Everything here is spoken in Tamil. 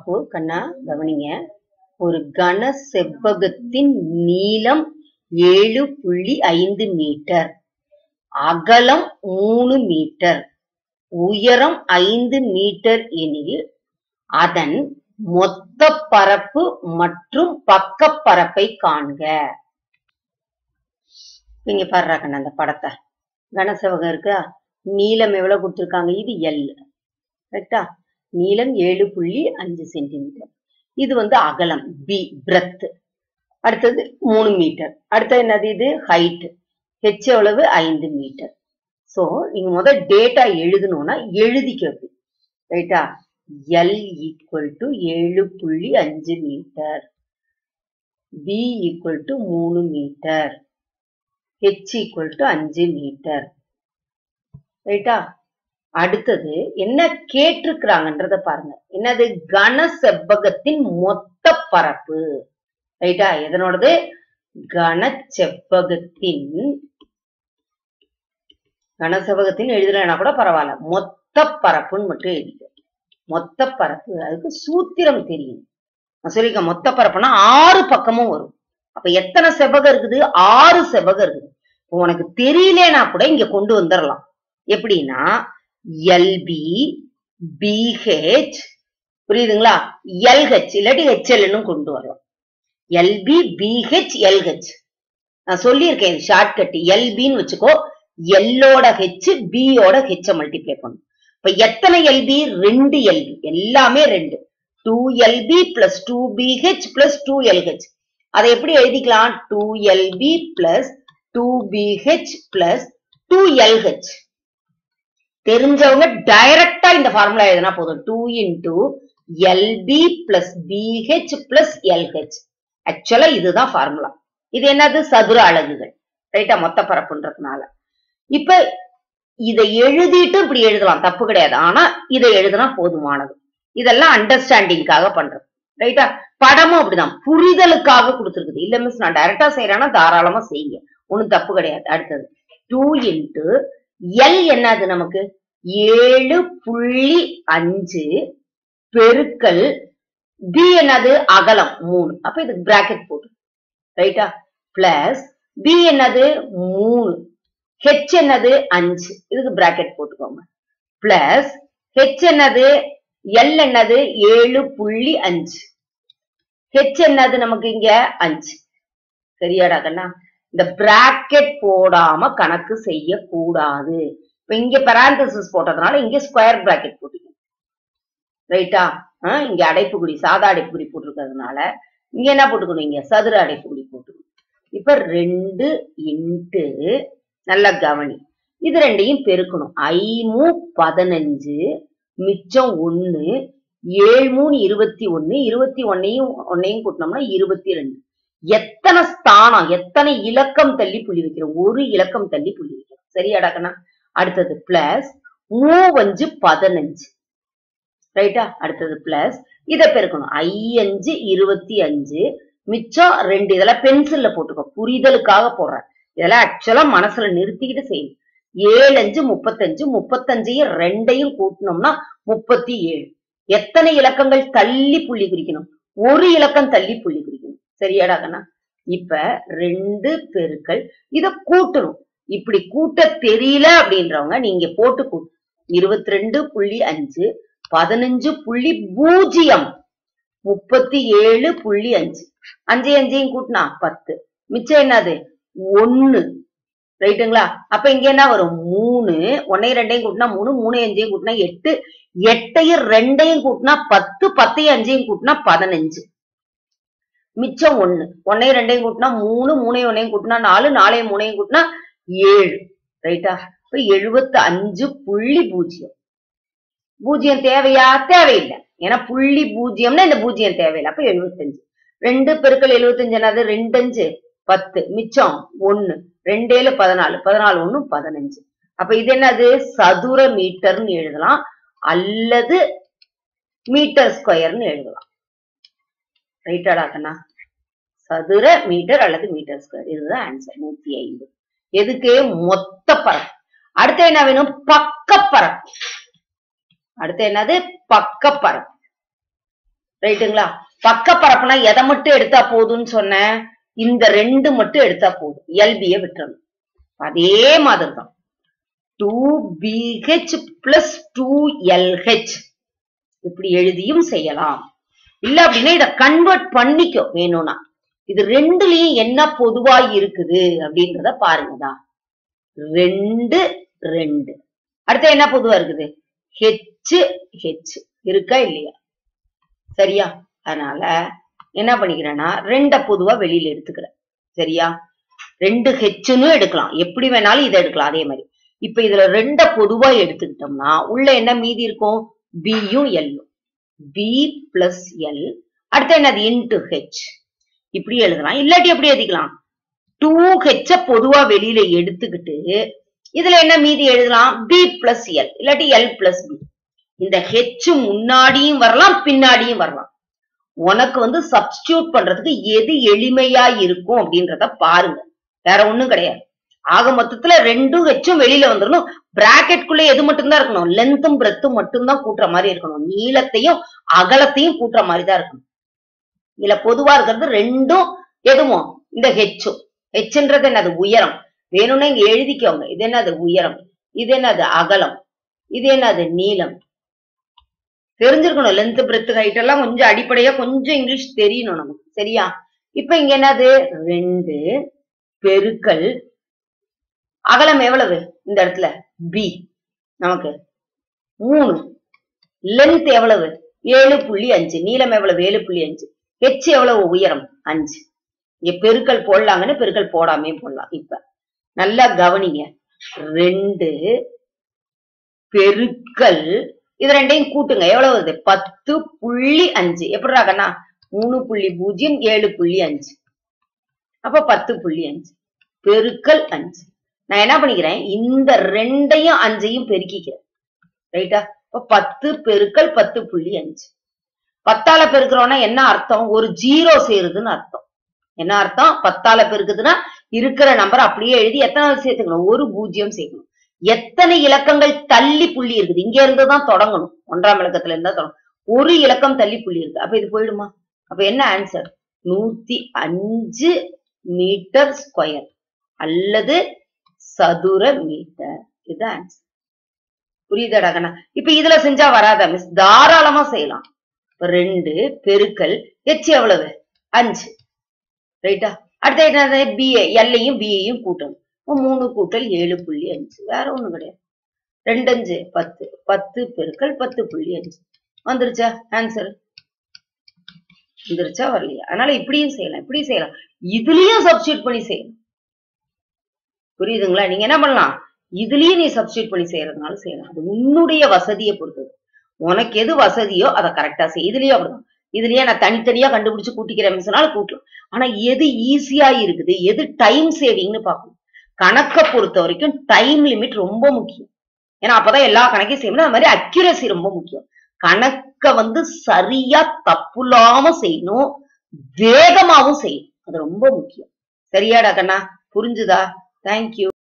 அப்போ கண்ணா கவனிங்க ஒரு கன செவ்வகத்தின் நீளம் ஏழு புள்ளி ஐந்து மீட்டர் அகலம் மூணு மீட்டர் உயரம் ஐந்து மீட்டர் எனில் அதன் மொத்த பரப்பு மற்றும் பக்கப் பரப்பை காண்க நீங்க பாடுறா கண்ணா அந்த படத்தை கனசெவகம் இருக்கா நீளம் எவ்வளவு கொடுத்திருக்காங்க இது எல் கரெக்டா நீளம் ஏழு புள்ளி அஞ்சு சென்டிமீட்டர் இது வந்து அகலம் பி பிரெத் அடுத்தது மூணு மீட்டர் அடுத்தது என்னது இது ஹைட் ஹெச் எவ்வளவு ஐந்து மீட்டர் சோ நீங்க முதல் டேட்டா எழுதணும்னா எழுதிக்க ரைட்டா எல் ஈக்குவல் டு ஏழு புள்ளி அஞ்சு மீட்டர் பி ஈக்குவல் டு மூணு மீட்டர் ஹெச் ஈக்குவல் டு அஞ்சு மீட்டர் ரைட்டா அடுத்தது என்ன கேட்டிருக்கிறாங்கன்றத பாருங்க என்னது கன செவ்வகத்தின் மொத்த பரப்பு ரைட்டா எதனோடது கன செவ்வகத்தின் கன செவ்வகத்தின் எழுதலைன்னா கூட பரவாயில்ல மொத்த பரப்புன்னு மட்டும் எழுதிக்க மொத்த பரப்பு அதுக்கு சூத்திரம் தெரியும் நான் சொல்லிருக்கேன் மொத்த பரப்புனா ஆறு பக்கமும் வரும் அப்ப எத்தனை செவ்வகம் இருக்குது ஆறு செவ்வகம் இருக்குது இப்ப உனக்கு தெரியலனா கூட இங்க கொண்டு வந்துடலாம் எப்படின்னா எல்பி பிஹெச் புரியுதுங்களா எல்ஹெச் இல்லாட்டி ஹெச்எல்னு கொண்டு வரலாம் எல்பி பிஹெச் எல்ஹெச் நான் சொல்லியிருக்கேன் ஷார்ட்கட் எல்பின்னு வச்சுக்கோ எல்லோட ஹெச் பியோட ஹெச்ச மல்டிப்ளை பண்ணும் இப்ப எத்தனை எல்பி ரெண்டு எல்பி எல்லாமே ரெண்டு two LB plus two BH plus two LH அதை எப்படி எழுதிக்கலாம் two LB plus two BH plus two LH தெரிஞ்சவங்க டைரக்டா இந்த ஃபார்முலா எழுதினா போதும் two into LB plus BH plus LH ஆக்சுவலா இதுதான் ஃபார்முலா இது என்னது சதுர அலகுகள் ரைட்டா மொத்த பரப்புன்றதுனால இப்ப இதை எழுதிட்டு இப்படி எழுதலாம் தப்பு கிடையாது ஆனா இதை எழுதினா போதுமானது இதெல்லாம் அண்டர்ஸ்டாண்டிங்காக பண்றது ரைட்டா படமும் அப்படிதான் புரிதலுக்காக கொடுத்துருக்குது இல்ல மிஸ் நான் டைரக்டா செய்யறேன்னா தாராளமா செய்யுங்க ஒண்ணும் தப்பு கிடையாது அடுத்தது டூ இன்ட்டு எல் என்னது நமக்கு ஏழு புள்ளி அஞ்சு பெருக்கல் பி என்னது அகலம் மூணு அப்ப இதுக்கு பிராக்கெட் போட்டு ரைட்டா பிளஸ் பி என்னது மூணு ஹெச் என்னது அஞ்சு இதுக்கு பிராக்கெட் போட்டுக்கோங்க பிளஸ் ஹெச் என்னது எல் என்னது ஏழு புள்ளி அஞ்சு ஹெச் என்னது நமக்கு இங்க அஞ்சு சரியாடா கண்ணா இந்த பிராக்கெட் போடாம கணக்கு செய்யக்கூடாது இப்ப இங்க பெராந்தசிஸ் போட்டதுனால இங்க ஸ்கொயர் பிராக்கெட் போட்டுக்கணும் ரைட்டா இங்க அடைப்புக்குறி சாதா அடைப்புக்குறி போட்டிருக்கிறதுனால இங்க என்ன போட்டுக்கணும் இங்க சதுர அடைப்புக்குறி போட்டுக்கணும் இப்ப ரெண்டு இன்ட்டு நல்ல கவனி இது ரெண்டையும் பெருக்கணும் ஐமூ பதினஞ்சு மிச்சம் ஒண்ணு ஏழு மூணு இருபத்தி ஒண்ணு இருபத்தி ஒன்னையும் ஒன்னையும் கூட்டினோம்னா இருபத்தி ரெண்டு எத்தனை ஸ்தானம் எத்தனை இலக்கம் தள்ளி புள்ளி வைக்கிறோம் ஒரு இலக்கம் தள்ளி புள்ளி வைக்கிறோம் சரியாடா கண்ணா அடுத்தது பிளஸ் மூவஞ்சு பதினஞ்சு ரைட்டா அடுத்தது பிளஸ் இதை பெருக்கணும் ஐயஞ்சு இருபத்தி அஞ்சு மிச்சம் ரெண்டு இதெல்லாம் பென்சில்ல போட்டுக்கோ புரிதலுக்காக போடுறேன் இதெல்லாம் ஆக்சுவலா மனசுல நிறுத்திக்கிட்டு செய்யணும் ஏழு அஞ்சு முப்பத்தஞ்சு முப்பத்தஞ்சையும் ரெண்டையும் கூட்டினோம்னா முப்பத்தி ஏழு எத்தனை இலக்கங்கள் தள்ளி புள்ளி குறிக்கணும் ஒரு இலக்கம் தள்ளி புள்ளி குறிக்கணும் சரியாடா கண்ணா இப்ப ரெண்டு பெருக்கள் இத கூட்டணும் இப்படி கூட்ட தெரியல அப்படின்றவங்க நீங்க போட்டு கூட்டு இருபத்தி ரெண்டு புள்ளி அஞ்சு பதினஞ்சு புள்ளி பூஜ்ஜியம் முப்பத்தி ஏழு புள்ளி அஞ்சு அஞ்சு அஞ்சையும் கூட்டினா பத்து மிச்சம் என்னது ஒண்ணு ரைட்டுங்களா அப்ப இங்க என்ன வரும் மூணு ஒன்னையும் ரெண்டையும் கூட்டினா மூணு மூணு அஞ்சையும் கூட்டினா எட்டு எட்டையும் ரெண்டையும் கூட்டினா பத்து பத்தையும் அஞ்சையும் கூட்டினா பதினஞ்சு மிச்சம் ஒண்ணு ஒன்னையும் ரெண்டையும் கூட்டினா மூணு மூணையும் ஒன்னையும் கூட்டினா நாலு நாலையும் மூணையும் கூட்டினா ஏழு ரைட்டா இப்ப எழுபத்தி அஞ்சு புள்ளி பூஜ்ஜியம் பூஜ்ஜியம் தேவையா தேவையில்லை ஏன்னா புள்ளி பூஜ்ஜியம்னா இந்த பூஜ்ஜியம் தேவையில்லை அப்ப எழுபத்தஞ்சு ரெண்டு பெருக்கள் எழுபத்தஞ்சு என்னது ரெண்டு அஞ்சு பத்து மிச்சம் ஒண்ணு ரெண்டேழு பதினாலு பதினாலு ஒண்ணு பதினஞ்சு அப்ப இது என்னது சதுர மீட்டர்னு எழுதலாம் அல்லது மீட்டர் ஸ்கொயர்னு எழுதலாம் ரைட்டாடா கண்ணா சதுர மீட்டர் அல்லது மீட்டர் ஸ்கொயர் இதுதான் ஆன்சர் நூத்தி ஐந்து எதுக்கு மொத்த பரப்பு அடுத்து என்ன வேணும் பக்க பரப்பு அடுத்து என்னது பக்க பரப்பு ரைட்டுங்களா பக்க பரப்புனா எதை மட்டும் எடுத்தா போதும்னு சொன்னேன் இந்த ரெண்டு மட்டும் எடுத்தா போதும் எல்பிய விட்டுறணும் அதே மாதிரி தான் two BH plus two LH இப்படி எழுதியும் செய்யலாம் இல்ல அப்படின்னா இத கன்வெர்ட் பண்ணிக்கோ வேணும்னா இது ரெண்டுலயும் என்ன பொதுவா இருக்குது அப்படின்றத பாருங்கதா ரெண்டு ரெண்டு அடுத்து என்ன பொதுவா இருக்குது ஹெச் ஹெச் இருக்கா இல்லையா சரியா அதனால என்ன பண்ணிக்கிறேன்னா ரெண்ட பொதுவா வெளியில எடுத்துக்கிறேன் சரியா ரெண்டு ஹெச்னு எடுக்கலாம் எப்படி வேணாலும் இதை எடுக்கலாம் அதே மாதிரி இப்ப இதுல ரெண்ட பொதுவா எடுத்துக்கிட்டோம்னா உள்ள என்ன மீதி இருக்கும் பியும் எல்லும் பி பிளஸ் எல் அடுத்து என்னது இன்டு ஹெச் இப்படி எழுதலாம் இல்லாட்டி எப்படி எழுதிக்கலாம் டூ ஹெச்ச பொதுவா வெளியில எடுத்துக்கிட்டு இதுல என்ன மீதி எழுதலாம் பி பிளஸ் எல் இல்லாட்டி எல் பிளஸ் பி இந்த ஹெச் முன்னாடியும் வரலாம் பின்னாடியும் வரலாம் உனக்கு வந்து சப்ஸ்டியூட் பண்றதுக்கு எது எளிமையா இருக்கும் அப்படின்றத பாருங்க வேற ஒண்ணும் கிடையாது ஆக மொத்தத்துல ரெண்டும் ஹெச்சும் வெளியில வந்துடணும் பிராக்கெட்குள்ள எது மட்டும்தான் இருக்கணும் லென்த்தும் பிரெத்தும் மட்டும்தான் கூட்டுற மாதிரி இருக்கணும் நீளத்தையும் அகலத்தையும் கூட்டுற மாதிரி தான் இருக்கணும் இதுல பொதுவா இருக்கிறது ரெண்டும் எதுவும் இந்த ஹெச்சும் ஹெச்ன்றது என்னது உயரம் வேணும்னா இங்க எழுதிக்கோங்க இது என்னது உயரம் இது என்னது அகலம் இது என்னது நீளம் தெரிஞ்சிருக்கணும் லென்த் பிரெத் ஹைட் எல்லாம் கொஞ்சம் அடிப்படையா கொஞ்சம் இங்கிலீஷ் தெரியணும் நமக்கு சரியா இப்ப இங்க என்னது ரெண்டு பெருக்கல் அகலம் எவ்வளவு இந்த இடத்துல பி நமக்கு மூணு லென்த் எவ்வளவு ஏழு புள்ளி அஞ்சு நீளம் எவ்வளவு ஏழு புள்ளி அஞ்சு ஹெச் எவ்வளவு உயரம் அஞ்சு இங்க பெருக்கல் போடலாங்கன்னு பெருக்கல் போடாமே போடலாம் இப்ப நல்லா கவனிங்க ரெண்டு பெருக்கல் இது ரெண்டையும் கூட்டுங்க எவ்வளவு வருது பத்து புள்ளி அஞ்சு எப்படி கண்ணா மூணு புள்ளி பூஜ்ஜியம் ஏழு புள்ளி அஞ்சு அப்ப பத்து புள்ளி அஞ்சு பெருக்கல் அஞ்சு நான் என்ன பண்ணிக்கிறேன் இந்த ரெண்டையும் அஞ்சையும் பெருக்கிக்கிறேன் ரைட்டா இப்ப பத்து பெருக்கல் பத்து புள்ளி அஞ்சு பத்தால பெருக்கிறோம்னா என்ன அர்த்தம் ஒரு ஜீரோ சேருதுன்னு அர்த்தம் என்ன அர்த்தம் பத்தால பெருக்குதுன்னா இருக்கிற நம்பர் அப்படியே எழுதி எத்தனை சேர்த்துக்கணும் ஒரு பூஜ்ஜியம் சேர்க்கணும் எத்தனை இலக்கங்கள் தள்ளி புள்ளி இருக்குது இங்க இருந்து தான் தொடங்கணும் ஒன்றாம் இலக்கத்துல இருந்தா தொடங்கும் ஒரு இலக்கம் தள்ளி புள்ளி இருக்கு அப்ப இது போயிடுமா அப்ப என்ன ஆன்சர் நூத்தி அஞ்சு மீட்டர் ஸ்கொயர் அல்லது சதுர மீட்டர் இது ஆன்சர் புரியுதாடா கண்ணா இப்ப இதுல செஞ்சா வராதா மிஸ் தாராளமா செய்யலாம் இப்ப ரெண்டு பெருக்கல் எச் எவ்வளவு அஞ்சு ரைட்டா அடுத்த என்னது பிஏ எல்லையும் பிஏயும் கூட்டணும் அப்ப மூணு கூட்டல் ஏழு புள்ளி அஞ்சு வேற ஒண்ணும் கிடையாது ரெண்டு அஞ்சு பத்து பத்து பெருக்கல் பத்து புள்ளி அஞ்சு வந்துருச்சா ஆன்சர் வந்துருச்சா வரலையா அதனால இப்படியும் செய்யலாம் இப்படியும் செய்யலாம் இதுலயும் சப்ஸ்டியூட் பண்ணி செய்யலாம் புரியுதுங்களா நீங்க என்ன பண்ணலாம் இதுலயும் நீ சப்ஸ்டியூட் பண்ணி செய்யறதுனால செய்யலாம் அது உன்னுடைய வசதியை பொறுத்தது உனக்கு எது வசதியோ அதை கரெக்டா செய் இதுலயும் அப்படிதான் இதுலயே நான் தனித்தனியா கண்டுபிடிச்சு கூட்டிக்கிறேன் மிஸ்னால கூட்டலாம் ஆனா எது ஈஸியா இருக்குது எது டைம் சேவிங்னு பார்க்கணும் கணக்கை பொறுத்த வரைக்கும் டைம் லிமிட் ரொம்ப முக்கியம் ஏன்னா அப்பதான் எல்லா கணக்கையும் செய்யணும் அது மாதிரி அக்யூரசி ரொம்ப முக்கியம் கணக்க வந்து சரியா தப்புலாம செய்யணும் வேகமாவும் செய்யணும் அது ரொம்ப முக்கியம் சரியாடா கண்ணா புரிஞ்சுதா தேங்க்யூ